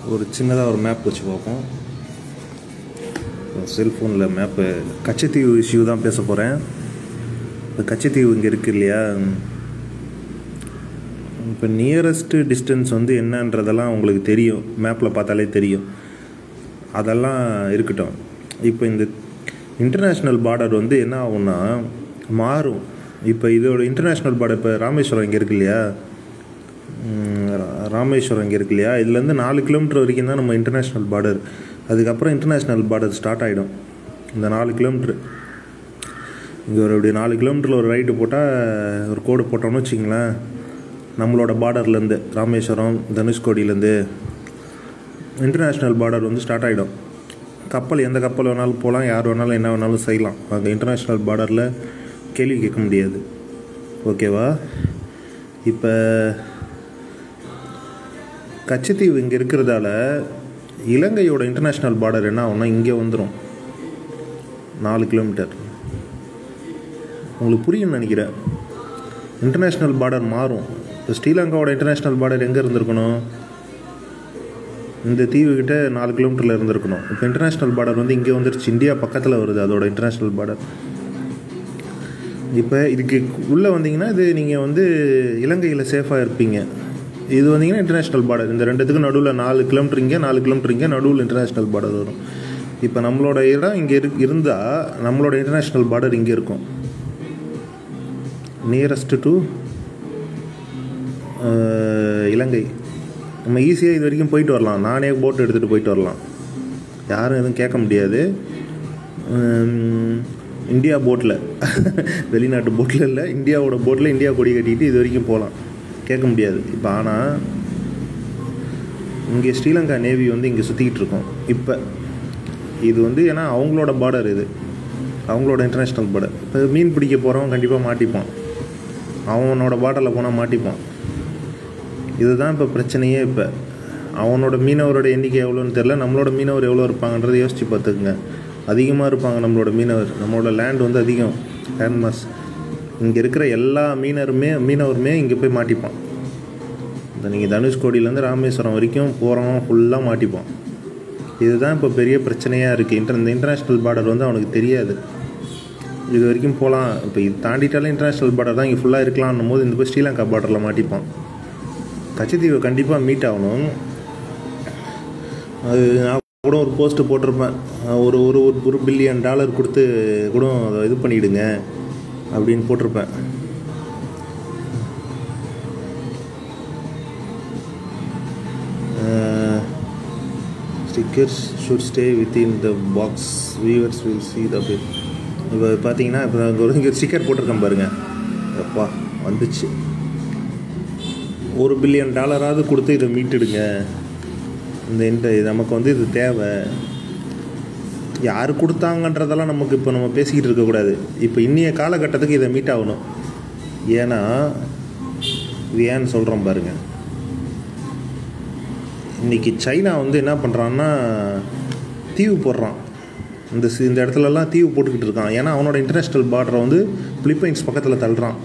ஒரு சின்னதாக ஒரு மேப் வச்சு பார்ப்போம் செல்ஃபோனில் மேப்பு கச்சத்தீவு இஷ்யூ தான் பேச போகிறேன் இப்போ கச்சத்தீவு இங்கே இருக்கு இல்லையா இப்போ நியரஸ்ட்டு டிஸ்டன்ஸ் வந்து என்னன்றதெல்லாம் உங்களுக்கு தெரியும் மேப்பில் பார்த்தாலே தெரியும் அதெல்லாம் இருக்கட்டும் இப்போ இந்த இன்டர்நேஷ்னல் பார்டர் வந்து என்ன ஆகும்னா மாறும் இப்போ இதோட இன்டர்நேஷ்னல் பார்டர் இப்போ ராமேஸ்வரம் இங்கே இருக்கு இல்லையா ம், ரா- ராமேஸ்வரம் இங்கே இருக்கு இல்லையா இதுலேருந்து நாலு கிலோமீட்டர் வரைக்கும் தான் நம்ம இன்டர்நேஷ்னல் பார்டர் அதுக்கப்புறம் இன்டர்நேஷ்னல் பார்டர் ஸ்டார்ட் ஆகிடும் இந்த நாலு கிலோமீட்ரு இங்கே ஒரு இப்படி நாலு கிலோமீட்டரில் ஒரு ரைட்டு போட்டால் ஒரு கோடு போட்டோம்னு வச்சிங்களேன் நம்மளோட பார்டர்லேருந்து ராமேஸ்வரம் தனுஷ்கோடியிலேருந்து இன்டர்நேஷ்னல் பார்டர் வந்து ஸ்டார்ட் ஆகிடும் கப்பல் எந்த கப்பல் வேணாலும் போகலாம் யார் வேணாலும் என்ன வேணாலும் செய்யலாம் அங்கே இன்டர்நேஷ்னல் பார்டரில் கேள்வி கேட்க முடியாது ஓகேவா இப்போ கச்சத்தீவு இங்கே இருக்கிறதால இலங்கையோட இன்டர்நேஷ்னல் பார்டர் என்ன ஆகும்னா இங்கே வந்துடும் நாலு கிலோமீட்டர் உங்களுக்கு புரியும்னு நினைக்கிறேன் இன்டர்நேஷ்னல் பார்டர் மாறும் இப்போ ஸ்ரீலங்காவோட இன்டர்நேஷ்னல் பார்டர் எங்கே இருந்திருக்கணும் இந்த தீவுகிட்ட நாலு கிலோமீட்டரில் இருந்திருக்கணும் இப்போ இன்டர்நேஷ்னல் பார்டர் வந்து இங்கே வந்துருச்சு இந்தியா பக்கத்தில் வருது அதோட இன்டர்நேஷ்னல் பார்டர் இப்போ இதுக்கு உள்ளே வந்தீங்கன்னா இது நீங்கள் வந்து இலங்கையில் சேஃபாக இருப்பீங்க இது வந்தீங்கன்னா இன்டர்நேஷ்னல் பார்டர் இந்த ரெண்டுத்துக்கும் நடுவில் நாலு கிலோமீட்டர் இங்கே நாலு கிலோமீட்டர் இங்கே நடுவில் இன்டர்நேஷ்னல் பார்டர் வரும் இப்போ நம்மளோட இடம் இங்கே இரு இருந்தால் நம்மளோட இன்டர்நேஷ்னல் பார்டர் இங்கே இருக்கும் நியரஸ்ட் டு இலங்கை நம்ம ஈஸியாக இது வரைக்கும் போயிட்டு வரலாம் நானே போட் எடுத்துகிட்டு போயிட்டு வரலாம் யாரும் எதுவும் கேட்க முடியாது உம், இந்தியா போட்டில் வெளிநாட்டு போட்டில் இல்லை இந்தியாவோட போட்டில் இந்தியா கொடி கட்டிட்டு இது வரைக்கும் போகலாம் கேட்க முடியாது இப்போ ஆனால் இங்கே ஸ்ரீலங்கா நேவி வந்து இங்கே சுற்றிக்கிட்டு இருக்கோம் இப்போ இது வந்து ஏன்னா அவங்களோட பார்டர் இது அவங்களோட இன்டர்நேஷ்னல் பார்டர் இப்போ மீன் பிடிக்க போகிறவன் கண்டிப்பாக மாட்டிப்பான் அவனோட பார்டரில் போனால் மாட்டிப்பான் இதுதான் இப்போ பிரச்சனையே இப்போ அவனோட மீனவரோட எண்ணிக்கை எவ்வளோன்னு தெரில நம்மளோட மீனவர் எவ்வளோ இருப்பாங்கன்றதை யோசித்து பார்த்துக்குங்க அதிகமாக இருப்பாங்க நம்மளோட மீனவர் நம்மளோட லேண்ட் வந்து அதிகம் லேண்ட் மாஸ் இங்கே இருக்கிற எல்லா மீனருமே மீனவருமே இங்கே போய் மாட்டிப்பான் இந்த நீங்கள் தனுஷ்கோடியிலேருந்து ராமேஸ்வரம் வரைக்கும் போகிறோம் ஃபுல்லாக மாட்டிப்பான் இதுதான் இப்போ பெரிய பிரச்சனையாக இருக்குது இன்டர் இந்த இன்டர்நேஷ்னல் பார்டர் வந்து அவனுக்கு தெரியாது இது வரைக்கும் போகலாம் இப்போ இது தாண்டிட்டாலே இன்டர்நேஷ்னல் பார்டர் தான் இங்கே ஃபுல்லாக இருக்கலாம்னும் போது இந்த போய் ஸ்ரீலங்கா பார்டரில் மாட்டிப்பான் கச்சத்தீவை கண்டிப்பாக மீட் ஆகணும் அது நான் கூட ஒரு போஸ்ட்டு போட்டிருப்பேன் அஹ் ஒரு ஒரு ஒரு ஒரு பில்லியன் டாலர் கொடுத்து கூட அதை இது பண்ணிவிடுங்க அப்படின்னு போட்டிருப்பேன் stickers should stay within the box viewers will see the bill இப்போ பார்த்தீங்கன்னா இப்போ நான் ஒரு இங்கே ஸ்டிக்கர் போட்டிருக்கேன் பாருங்கள் அப்பா வந்துச்சு ஒரு பில்லியன் டாலராவது கொடுத்து இதை மீட்டுடுங்க இந்த இந்த நமக்கு வந்து இது தேவை யார் கொடுத்தாங்கன்றதெல்லாம் நமக்கு இப்போ நம்ம பேசிக்கிட்டு இருக்கக்கூடாது இப்போ இன்னைய காலகட்டத்துக்கு இதை மீட் ஆகணும் ஏன்னா இது ஏன்னு சொல்கிறோம் பாருங்க இன்னைக்கு சைனா வந்து என்ன பண்ணுறான்னா தீவு போடுறான் இந்த சி- இந்த இடத்துலலாம் தீவு போட்டுக்கிட்டு இருக்கான் ஏன்னா அவனோட இன்டர்நேஷ்னல் பார்டரை வந்து பிலிப்பைன்ஸ் பக்கத்தில் தள்ளுறான்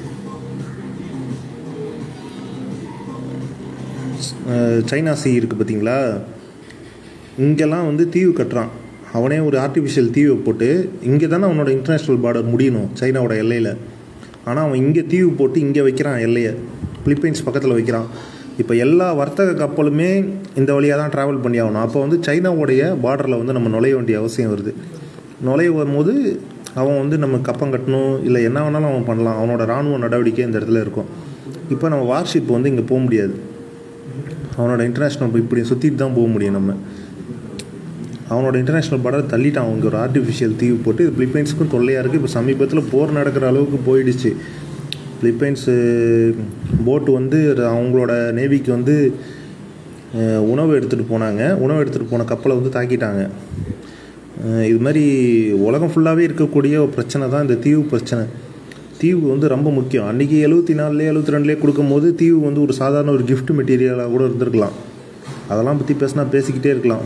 அஹ் சைனா சீ இருக்குது பார்த்தீங்களா இங்கெல்லாம் வந்து தீவு கட்டுறான் அவனே ஒரு ஆர்டிஃபிஷியல் தீவை போட்டு இங்கே தானே அவனோட இன்டர்நேஷ்னல் பார்டர் முடியணும் சைனாவோட எல்லையில் ஆனால் அவன் இங்கே தீவு போட்டு இங்கே வைக்கிறான் எல்லையை பிலிப்பைன்ஸ் பக்கத்தில் வைக்கிறான் இப்போ எல்லா வர்த்தக கப்பலுமே இந்த வழியாக தான் ட்ராவல் பண்ணி ஆகணும் அப்போ வந்து சைனாவுடைய பார்டரில் வந்து நம்ம நுழைய வேண்டிய அவசியம் வருது நுழைய வரும்போது அவன் வந்து நம்ம கப்பம் கட்டணும் இல்லை என்ன வேணாலும் அவன் பண்ணலாம் அவனோட இராணுவ நடவடிக்கை இந்த இடத்துல இருக்கும் இப்போ நம்ம வார்ஷிப் வந்து இங்கே போக முடியாது அவனோட இன்டர்நேஷ்னல் இப்படி சுற்றிட்டு தான் போக முடியும் நம்ம அவனோட இன்டர்நேஷ்னல் பார்டர் தள்ளிட்டான் அவங்க ஒரு ஆர்டிஃபிஷியல் தீவு போட்டு இது பிலிப்பைன்ஸுக்கும் தொல்லையாக இருக்குது இப்போ சமீபத்தில் போர் நடக்கிற அளவுக்கு போயிடுச்சு பிலிப்பைன்ஸு போட்டு வந்து அவங்களோட நேவிக்கு வந்து அஹ், உணவு எடுத்துகிட்டு போனாங்க உணவு எடுத்துகிட்டு போன கப்பலை வந்து தாக்கிட்டாங்க அஹ், இது மாதிரி உலகம் ஃபுல்லாகவே இருக்கக்கூடிய ஒரு பிரச்சனை தான் இந்த தீவு பிரச்சனை தீவு வந்து ரொம்ப முக்கியம் அன்றைக்கி எழுபத்தி நாலுலேயே எழுபத்தி ரெண்டுலேயே கொடுக்கும்போது தீவு வந்து ஒரு சாதாரண ஒரு gift மெட்டீரியலாக கூட இருந்திருக்கலாம் அதெல்லாம் பற்றி பேசினா பேசிக்கிட்டே இருக்கலாம்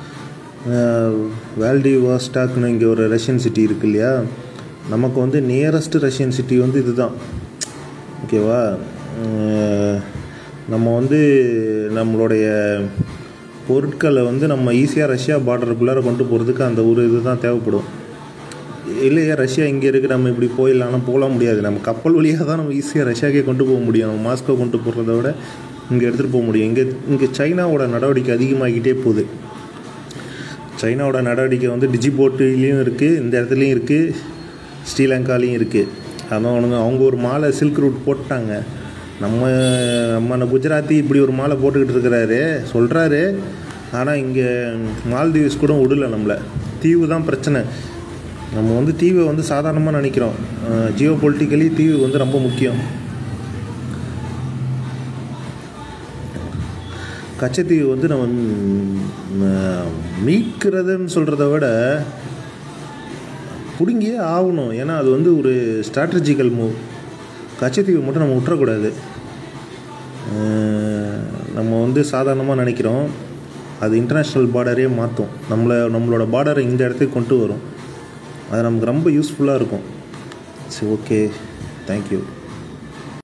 வேல்டி வாஸ்டாக்னு இங்கே ஒரு ரஷ்யன் சிட்டி இருக்கு இல்லையா நமக்கு வந்து நியரஸ்ட் ரஷ்யன் சிட்டி வந்து இதுதான் ஓகேவா அஹ் நம்ம வந்து நம்மளுடைய பொருட்களை வந்து நம்ம ஈஸியாக ரஷ்யா பார்டருக்குள்ளார கொண்டு போகிறதுக்கு அந்த ஒரு இது தான் தேவைப்படும் இல்லையா ரஷ்யா இங்கே இருக்குது நம்ம இப்படி போயிடலாம்னா போகலாம் முடியாது நம்ம கப்பல் வழியாக தான் நம்ம ஈஸியாக ரஷ்யாக்கே கொண்டு போக முடியும் நம்ம மாஸ்கோ கொண்டு போகிறத விட இங்கே எடுத்துகிட்டு போக முடியும் இங்கே இங்கே சைனாவோட நடவடிக்கை அதிகமாகிக்கிட்டே போகுது சைனாவோட நடவடிக்கை வந்து டிஜிபோட்டுலேயும் இருக்குது இந்த இடத்துலையும் இருக்குது ஸ்ரீலங்காலையும் இருக்குது அதான் அவனுங்க அவங்க ஒரு மாலை சில்க் ரூட் போட்டாங்க நம்ம நம்ம குஜராத்தி இப்படி ஒரு மாலை போட்டுக்கிட்டு இருக்கிறாரு சொல்கிறாரு ஆனால் இங்கே மால்தீவ்ஸ் கூட விடல நம்மளை தீவு தான் பிரச்சனை நம்ம வந்து தீவை வந்து சாதாரணமாக நினைக்கிறோம் ஜியோ பொலிட்டிக்கலி தீவு வந்து ரொம்ப முக்கியம் கச்சத்தீவு வந்து நம்ம ம், மீட்கிறதுன்னு சொல்கிறத விட பிடுங்கியே ஆகணும் ஏன்னா அது வந்து ஒரு ஸ்ட்ராட்டஜிக்கல் மூவ் கச்சத்தீவு மட்டும் நம்ம விட்டுறக்கூடாது அஹ், நம்ம வந்து சாதாரணமாக நினைக்கிறோம் அது இன்டர்நேஷ்னல் பார்டரே மாற்றும் நம்மளை நம்மளோட பார்டரை இந்த இடத்துக்கு கொண்டு வரும் அது நமக்கு ரொம்ப யூஸ்ஃபுல்லாக இருக்கும் சரி ஓகே தேங்க்யூ